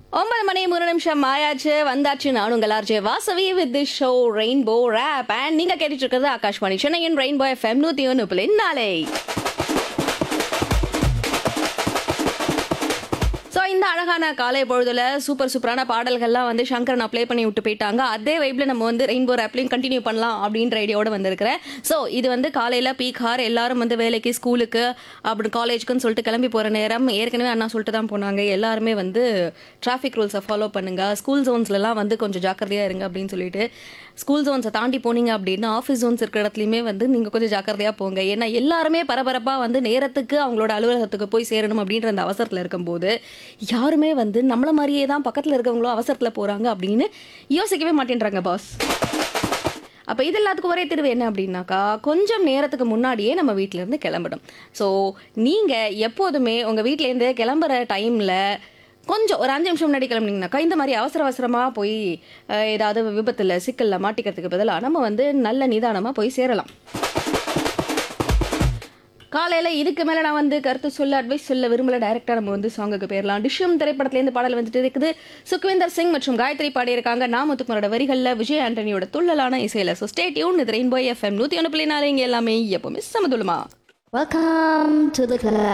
ஒன்பது மணி மூணு நிமிஷம் ஆயாச்சு வந்தாச்சு நான் உங்கள் RJ Vasavi with the show rainbow rap and நீங்க கேட்டுட்டு இருக்கிறது ஆகாஷ்வாணி சென்னையின் ரெயின்போ எஃப்எம் நூத்தி ஒன்று புள்ளி நாளை ஸோ இந்த அழகான காலை பொழுதுல சூப்பர் சூப்பரான பாடல்கள்லாம் வந்து சங்கரன் ப்ளே பண்ணி விட்டு போயிட்டாங்க அதே வைப்ல நம்ம வந்து ரெயின்போ ஆப்லையும் கண்டினியூ பண்ணலாம் அப்படின்ற ஐடியாவோட வந்திருக்கிறேன் ஸோ இது வந்து காலையில பீக் ஹார் எல்லாரும் வந்து வேலைக்கு ஸ்கூலுக்கு அப்படி காலேஜுக்குன்னு சொல்லிட்டு கிளம்பி போற நேரம் ஏற்கனவே அண்ணா சொல்லிட்டு தான் போனாங்க எல்லாருமே வந்து டிராஃபிக் ரூல்ஸை ஃபாலோ பண்ணுங்க ஸ்கூல் ஜோன்ஸ்லலாம் வந்து கொஞ்சம் ஜாக்கிரதையா இருங்க அப்படின்னு சொல்லிட்டு ஸ்கூல் ஜோன்ஸை தாண்டி போனீங்க அப்படின்னா ஆஃபீஸ் ஜோன்ஸ் இருக்கிற இடத்துலையுமே வந்து நீங்கள் கொஞ்சம் ஜாக்கிரதையாக போங்க ஏன்னா எல்லாருமே பரபரப்பாக வந்து நேரத்துக்கு அவங்களோட அலுவலகத்துக்கு போய் சேரணும் அப்படின்ற அந்த அவசரத்தில் இருக்கும்போது யாருமே வந்து நம்மள மாதிரியே தான் பக்கத்தில் இருக்கவங்களும் அவசரத்தில் போகிறாங்க அப்படின்னு யோசிக்கவே மாட்டேன்றாங்க பாஸ் அப்போ இது எல்லாத்துக்கும் ஒரே தீர்வு என்ன அப்படின்னாக்கா கொஞ்சம் நேரத்துக்கு முன்னாடியே நம்ம வீட்டிலேருந்து கிளம்பணும் ஸோ நீங்கள் எப்போதுமே உங்கள் வீட்டிலேருந்து கிளம்புற டைமில் கொஞ்சம் ஒரு அஞ்சு நிமிஷம் முன்னாடி கிளம்புனீங்கனாக்கா இந்த மாதிரி அவசர அவசரமாக போய் அஹ், ஏதாவது விபத்தில் சிக்கலில் மாட்டிக்கிறதுக்கு பதிலாக நம்ம வந்து நல்ல நிதானமாக போய் சேரலாம் காலையில் இதுக்கு மேலே நான் வந்து கருத்து சொல்ல அட்வைஸ் சொல்ல விரும்பல டைரக்டாக நம்ம வந்து சாங்குக்கு போயிடலாம் டிஷ்யம் திரைப்படத்துலேருந்து பாடல் வந்துட்டு இருக்குது சுக்விந்தர் சிங் மற்றும் காயத்ரி பாடியிருக்காங்க நாமத்துக்குமரோட வரிகளில் விஜய் ஆண்டனியோட துள்ளலான இசையில் ஸோ ஸ்டே டியூன் இது ரெயின்போ எஃப்எம் நூற்றி ஒன்று புள்ளி நாலு இங்கே எல்லாமே எப்பவுமே சமதுலமா Welcome to the club.